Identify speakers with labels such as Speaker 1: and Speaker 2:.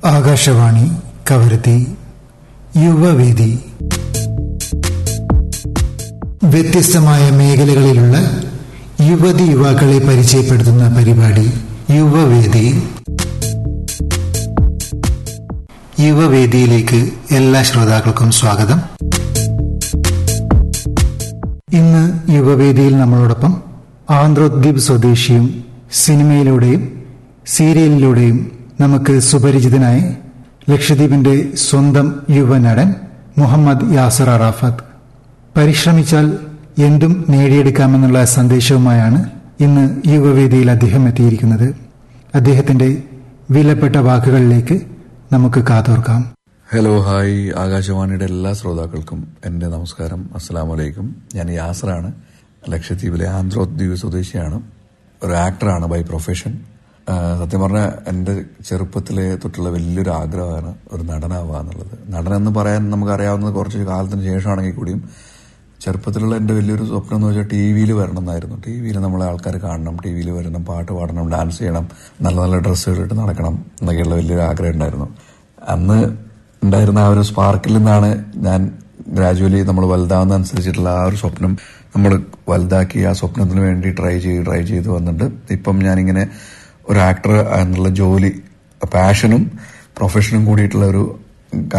Speaker 1: ആകാശവാണി കവരത്തി യുവവേദി വ്യത്യസ്തമായ മേഖലകളിലുള്ള യുവതി യുവാക്കളെ പരിചയപ്പെടുത്തുന്ന പരിപാടി യുവവേദി യുവവേദിയിലേക്ക് എല്ലാ ശ്രോതാക്കൾക്കും സ്വാഗതം ഇന്ന് യുവവേദിയിൽ നമ്മളോടൊപ്പം ആന്ധ്രോദ്വീപ് സ്വദേശിയും സിനിമയിലൂടെയും സീരിയലിലൂടെയും നമുക്ക് സുപരിചിതനായ ലക്ഷദ്വീപിന്റെ സ്വന്തം യുവനടൻ മുഹമ്മദ് യാസർ അറാഫത്ത് പരിശ്രമിച്ചാൽ എന്തും നേടിയെടുക്കാമെന്നുള്ള സന്ദേശവുമായാണ് ഇന്ന് യുവവേദിയിൽ അദ്ദേഹം എത്തിയിരിക്കുന്നത് അദ്ദേഹത്തിന്റെ വിലപ്പെട്ട വാക്കുകളിലേക്ക് നമുക്ക് കാതോർക്കാം
Speaker 2: ഹലോ ഹായ് ആകാശവാണിയുടെ എല്ലാ ശ്രോതാക്കൾക്കും എന്റെ നമസ്കാരം അസ്സലാം വലൈക്കും ഞാൻ യാസറാണ് ലക്ഷദ്വീപിലെ ആന്ധ്രോദ്വീപ് സ്വദേശിയാണ് ഒരു ആക്ടറാണ് ബൈ പ്രൊഫഷൻ ആ, സത്യം പറഞ്ഞാൽ എൻ്റെ ചെറുപ്പത്തിലെ തൊട്ടുള്ള വലിയൊരു ആഗ്രഹമാണ് ഒരു നടനാവുക എന്നുള്ളത് നടനെന്ന് പറയാൻ നമുക്കറിയാവുന്നത് കുറച്ച് കാലത്തിന് ശേഷമാണെങ്കിൽ കൂടിയും ചെറുപ്പത്തിലുള്ള എൻ്റെ വലിയൊരു സ്വപ്നം എന്ന് വെച്ചാൽ ടി വിയിൽ വരണം എന്നായിരുന്നു ടി വിയിൽ നമ്മളെ ആൾക്കാർ കാണണം ടി വിയിൽ വരണം പാട്ട് പാടണം ഡാൻസ് ചെയ്യണം നല്ല നല്ല ഡ്രസ്സുകൾ ഇട്ട് നടക്കണം എന്നൊക്കെയുള്ള വലിയൊരു ആഗ്രഹം ഉണ്ടായിരുന്നു അന്ന് ഉണ്ടായിരുന്ന ആ ഒരു സ്പാർക്കിൽ നിന്നാണ് ഞാൻ ഗ്രാജുവലി നമ്മൾ വലുതാവുന്ന അനുസരിച്ചിട്ടുള്ള ആ ഒരു സ്വപ്നം നമ്മൾ വലുതാക്കി ആ സ്വപ്നത്തിന് വേണ്ടി ട്രൈ ചെയ്ത് ട്രൈ ചെയ്ത് വന്നിട്ട് ഇപ്പം ഞാനിങ്ങനെ ഒരു ആക്ടർ എന്നുള്ള ജോലി പാഷനും പ്രൊഫഷനും കൂടിയിട്ടുള്ള ഒരു